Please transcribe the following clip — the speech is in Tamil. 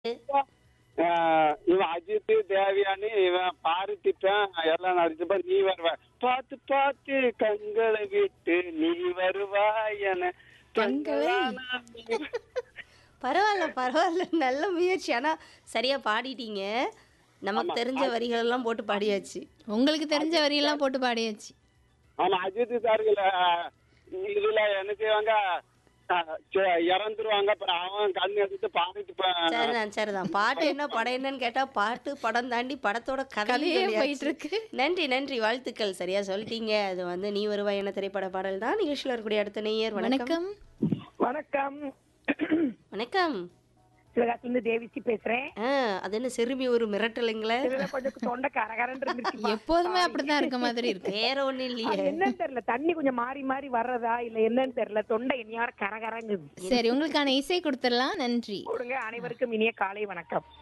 ஆஹ் இவன் அஜித் தேவியானி இவன் பாரித்திப்பேன் எல்லாம் நடிச்சப்ப நீ வருவ பார்த்து பார்த்து கண்களை விட்டு நீ வருவாய் என கண்களை? பரவாயில்ல பரவாயில்ல நல்ல முயற்சி ஆனா சரியா பாடிட்டீங்க நமக்கு தெரிஞ்ச வரிகள் எல்லாம் போட்டு பாடியாச்சு உங்களுக்கு தெரிஞ்ச வரியெல்லாம் போட்டு பாடியாச்சு ஆமா அஜித் சாருல இதுல என்ன செய்வாங்க ஆஹ் சே- இறந்துருவாங்க அப்புறம் அவன் கண் எடுத்து பாடிட்டு சரிதான் சரிதான் பாட்டு என்ன படம் என்னன்னு கேட்டா பாட்டு படம் தாண்டி படத்தோட கதையே கதையே போயிட்டு இருக்கு. நன்றி நன்றி வாழ்த்துக்கள் சரியா சொல்லிட்டீங்க அது வந்து நீ வருவாய் என திரைப்பட பாடல் தான் நிகழ்ச்சியில் இருக்கக்கூடிய அடுத்த நேயர் வணக்கம் வணக்கம் வணக்கம் வணக்கம் சிவகாசில இருந்து தேவிச்சி பேசுறேன் ஆ, அது என்ன சிறுமி ஒரு மிரட்டலுங்களே இதுல கொஞ்சம் தொண்டை கரகரன்னு இருந்துச்சு எப்போதுமே அப்படிதான் இருக்க மாதிரி இருக்கு வேற ஒண்ணும் இல்லையே அது என்னன்னு தெரியல தண்ணி கொஞ்சம் மாறி மாறி வர்றதா இல்ல என்னன்னு தெரியல தொண்டை இனியார கரகரங்குது சரி உங்களுக்கான இசை கொடுத்துடலாம் நன்றி கொடுங்க அனைவருக்கும் இனிய காலை வணக்கம்